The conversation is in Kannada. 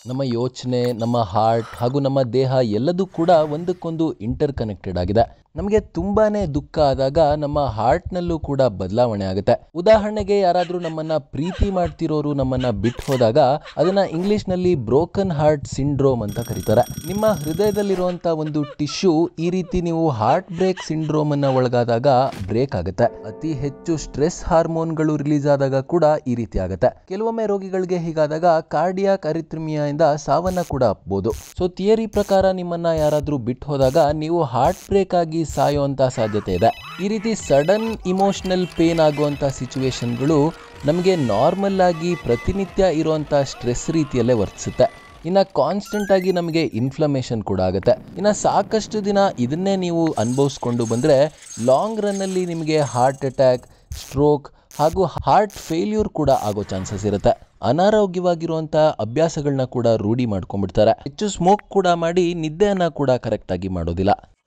ನಮ್ಮ ಯೋಚನೆ ನಮ್ಮ ಹಾರ್ಟ್ ಹಾಗೂ ನಮ್ಮ ದೇಹ ಎಲ್ಲದೂ ಕೂಡ ಒಂದಕ್ಕೊಂದು ಇಂಟರ್ ಕನೆಕ್ಟೆಡ್ ಆಗಿದೆ ನಮಗೆ ತುಂಬಾನೇ ದುಃಖ ಆದಾಗ ನಮ್ಮ ಹಾರ್ಟ್ನಲ್ಲೂ ಕೂಡ ಬದಲಾವಣೆ ಆಗುತ್ತೆ ಉದಾಹರಣೆಗೆ ಯಾರಾದರೂ ನಮ್ಮನ್ನ ಪ್ರೀತಿ ಮಾಡ್ತಿರೋರು ನಮ್ಮನ್ನ ಬಿಟ್ಟು ಹೋದಾಗ ಅದನ್ನ ಇಂಗ್ಲಿಷ್ನಲ್ಲಿ ಬ್ರೋಕನ್ ಹಾರ್ಟ್ ಸಿಂಡ್ರೋಮ್ ಅಂತ ಕರೀತಾರೆ ನಿಮ್ಮ ಹೃದಯದಲ್ಲಿರುವಂಥ ಒಂದು ಟಿಶ್ಯೂ ಈ ರೀತಿ ನೀವು ಹಾರ್ಟ್ ಬ್ರೇಕ್ ಸಿಂಡ್ರೋಮ್ ಅನ್ನ ಒಳಗಾದಾಗ ಬ್ರೇಕ್ ಆಗುತ್ತೆ ಅತಿ ಹೆಚ್ಚು ಸ್ಟ್ರೆಸ್ ಹಾರ್ಮೋನ್ಗಳು ರಿಲೀಸ್ ಆದಾಗ ಕೂಡ ಈ ರೀತಿ ಆಗುತ್ತೆ ಕೆಲವೊಮ್ಮೆ ರೋಗಿಗಳಿಗೆ ಹೀಗಾದಾಗ ಕಾರ್ಡಿಯಾಕ್ ಅರಿಥ್ಮಿಯಾ ಇಂದ ಸಾವನ್ನ ಕೂಡ ಅಪ್ಬೋದು ಸೊ ಥಿಯರಿ ಪ್ರಕಾರ ನಿಮ್ಮನ್ನ ಯಾರಾದರೂ ಬಿಟ್ಟು ಹೋದಾಗ ನೀವು ಹಾರ್ಟ್ ಬ್ರೇಕ್ ಆಗಿ ಸಾಯುವಂತ ಸಾಧ್ಯತೆ ಇದೆ ಈ ರೀತಿ ಸಡನ್ ಇಮೋಷನಲ್ ಪೇನ್ ಆಗುವಂತ ಸಿಚುವೇಶನ್ಗಳು ನಮಗೆ ನಾರ್ಮಲ್ ಆಗಿ ಪ್ರತಿನಿತ್ಯ ಇರುವಂತ ಸ್ಟ್ರೆಸ್ ರೀತಿಯಲ್ಲೇ ವರ್ತಿಸುತ್ತೆ ಇನ್ನು ಕಾನ್ಸ್ಟೆಂಟ್ ಆಗಿ ನಮಗೆ ಇನ್ಫ್ಲಮೇಷನ್ ಕೂಡ ಆಗುತ್ತೆ ಇನ್ನು ಸಾಕಷ್ಟು ದಿನ ಇದನ್ನೇ ನೀವು ಅನುಭವಿಸ್ಕೊಂಡು ಬಂದರೆ ಲಾಂಗ್ ರನ್ನಲ್ಲಿ ನಿಮಗೆ ಹಾರ್ಟ್ ಅಟ್ಯಾಕ್ ಸ್ಟ್ರೋಕ್ ಹಾಗೂ ಹಾರ್ಟ್ ಫೇಲ್ಯೂರ್ ಕೂಡ ಆಗೋ ಚಾನ್ಸಸ್ ಇರುತ್ತೆ ಅನಾರೋಗ್ಯವಾಗಿರುವಂಥ ಅಭ್ಯಾಸಗಳನ್ನ ಕೂಡ ರೂಢಿ ಮಾಡ್ಕೊಂಡ್ಬಿಡ್ತಾರೆ ಹೆಚ್ಚು ಸ್ಮೋಕ್ ಕೂಡ ಮಾಡಿ ನಿದ್ದೆಯನ್ನ ಕೂಡ ಕರೆಕ್ಟಾಗಿ ಮಾಡೋದಿಲ್ಲ